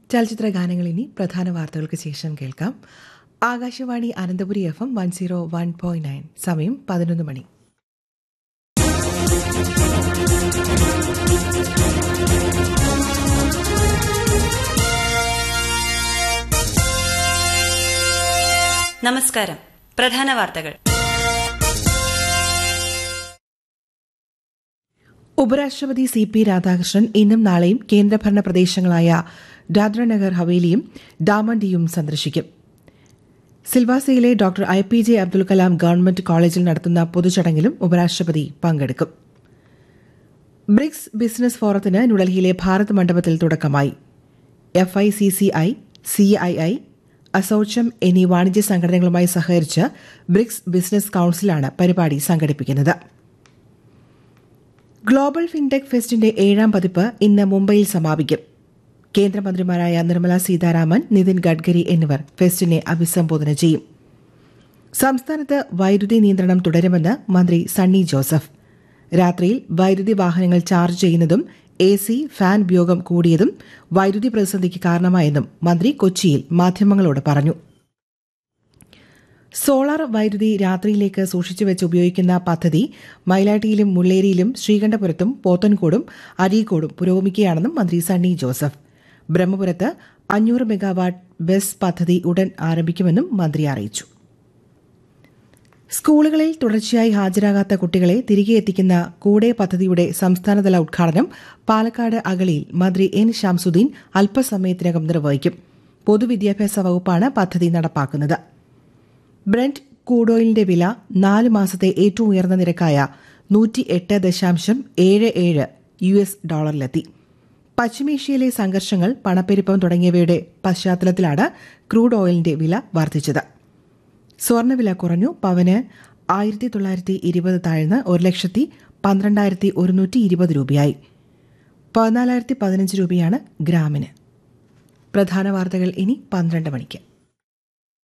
ചലച്ചിത്ര ഗാനങ്ങൾ ഇനി പ്രധാന വാർത്തകൾക്ക് ശേഷം കേൾക്കാം Akashvani Ananthapuri F M one zero one point nine സമയം പതിനൊന്ന് മണി നമസ്കാരം പ്രധാന വാർത്തകൾ ഉപരാഷ്ട്രപതി സി പി രാധാകൃഷ്ണൻ ഇന്നും നാളെയും കേന്ദ്രഭരണ പ്രദേശങ്ങളായ ദാദ്രനഗർ ഹവേലിയും ഡാമൻ ഡിയും സന്ദർശിക്കും സിൽവാസയിലെ doctor A P J Abdul Kalam government കോളേജിൽ നടത്തുന്ന പൊതുചടങ്ങിലും ഉപരാഷ്ട്രപതി പങ്കെടുക്കും ബ്രിക്സ് ബിസിനസ് ഫോറത്തിന് ന്യൂഡൽഹിയിലെ ഭാരത് മണ്ഡപത്തിൽ തുടക്കമായി F I C C I C I I Assocham എന്നീ വാണിജ്യ സംഘടനകളുമായി സഹകരിച്ച് ബ്രിക്സ് ബിസിനസ് കൌൺസിലാണ് പരിപാടി സംഘടിപ്പിക്കുന്നത് ഗ്ലോബൽ ഫിൻടെക് ഫെസ്റ്റിന്റെ ഏഴാം പതിപ്പ് ഇന്ന് മുംബൈയിൽ സമാപിക്കും കേന്ദ്രമന്ത്രിമാരായ നിർമ്മല സീതാരാമൻ നിതിൻ ഗഡ്കരി എന്നിവർ ഫെസ്റ്റിനെ അഭിസംബോധന ചെയ്യും സംസ്ഥാനത്ത് വൈദ്യുതി നിയന്ത്രണം തുടരുമെന്ന് മന്ത്രി സണ്ണി ജോസഫ് രാത്രിയിൽ വൈദ്യുതി വാഹനങ്ങൾ ചാർജ് ചെയ്യുന്നതും എ സി ഫാൻ ഉപയോഗം കൂടിയതും വൈദ്യുതി പ്രതിസന്ധിക്ക് കാരണമായെന്നും മന്ത്രി കൊച്ചിയിൽ മാധ്യമങ്ങളോട് പറഞ്ഞു സോളാർ വൈദ്യുതി രാത്രിയിലേക്ക് സൂക്ഷിച്ചുവെച്ച് ഉപയോഗിക്കുന്ന പദ്ധതി മൈലാട്ടിയിലും മുള്ളേരിയിലും ശ്രീകണ്ഠപുരത്തും പോത്തൻകോടും അരീക്കോടും പുരോഗമിക്കുകയാണെന്നും മന്ത്രി സണ്ണി ജോസഫ് ബ്രഹ്മപുരത്ത് അഞ്ഞൂറ് മെഗാവാട്ട് ബസ് പദ്ധതി ഉടൻ ആരംഭിക്കുമെന്നും മന്ത്രി അറിയിച്ചു സ്കൂളുകളിൽ തുടർച്ചയായി ഹാജരാകാത്ത കുട്ടികളെ തിരികെ എത്തിക്കുന്ന കൂടെ പദ്ധതിയുടെ സംസ്ഥാനതല ഉദ്ഘാടനം പാലക്കാട് അഗളിയിൽ മന്ത്രി എൻ ഷംസുദ്ദീൻ അല്പസമയത്തിനകം നിർവഹിക്കും പൊതുവിദ്യാഭ്യാസ വകുപ്പാണ് പദ്ധതി നടപ്പാക്കുന്നത് ബ്രന്റ് ക്രൂഡ് ഓയിലിന്റെ വില നാല് മാസത്തെ ഏറ്റവും ഉയർന്ന നിരക്കായ നൂറ്റി എട്ട് ദശാംശം ഏഴ് ഏഴ് യു എസ് ഡോളറിലെത്തി പശ്ചിമേഷ്യയിലെ സംഘർഷങ്ങൾ പണപ്പെരുപ്പം തുടങ്ങിയവയുടെ പശ്ചാത്തലത്തിലാണ് ക്രൂഡ് ഓയിലിന്റെ വില വർദ്ധിച്ചത് സ്വർണ്ണവില കുറഞ്ഞു പവന് ആയിരത്തി തൊള്ളായിരത്തി ഇരുപത് താഴ്ന്ന് ഒരു ലക്ഷത്തി പന്ത്രണ്ടായിരത്തി ഒരുന്നൂറ്റി ഇരുപത് രൂപയായി പതിനാലായിരത്തി പതിനഞ്ച് രൂപയാണ് ഗ്രാമിന് പ്രധാന വാർത്തകൾ ഇനി പന്ത്രണ്ട് മണിക്ക്